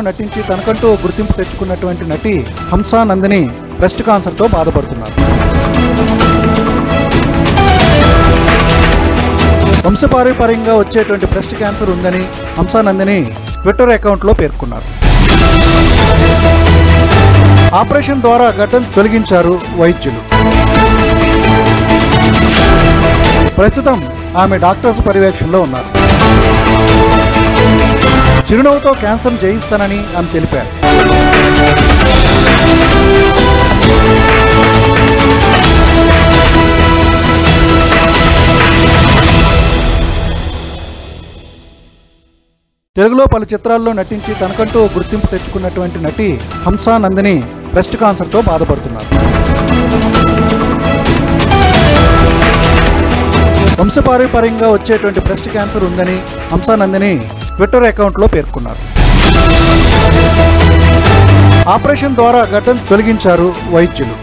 నటించి తనకంటూ ఓ గుర్తింపు తెచ్చుకున్నటువంటి నటి హంసా నందిని బ్రెస్ట్ క్యాన్సర్తో బాధపడుతున్నారు వంశపారంపర్యంగా వచ్చేటువంటి బ్రెస్ట్ క్యాన్సర్ ఉందని హంసా నందిని ట్విట్టర్ అకౌంట్లో పేర్కొన్నారు ఆపరేషన్ ద్వారా గడ్డం తొలగించారు వైద్యులు ప్రస్తుతం ఆమె డాక్టర్స్ పర్యవేక్షణలో ఉన్నారు చిరునవ్వుతో క్యాన్సర్ జయిస్తానని ఆమె తెలిపారు తెలుగులో పలు చిత్రాల్లో నటించి తనకంటూ ఓ గుర్తింపు తెచ్చుకున్నటువంటి నటి హంసా నందిని బ్రెస్ట్ క్యాన్సర్తో బాధపడుతున్నారు వంశపారంపర్యంగా వచ్చేటువంటి బ్రెస్ట్ క్యాన్సర్ ఉందని హంసా నందిని ట్విట్టర్ అకౌంట్లో పేర్కొన్నారు ఆపరేషన్ ద్వారా గడ్డం తొలగించారు వైద్యులు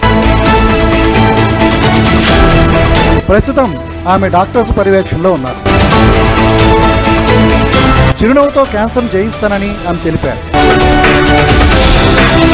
ప్రస్తుతం ఆమె డాక్టర్స్ పర్యవేక్షణలో ఉన్నారు చిరునవ్వుతో క్యాన్సర్ జయిస్తానని ఆమె తెలిపారు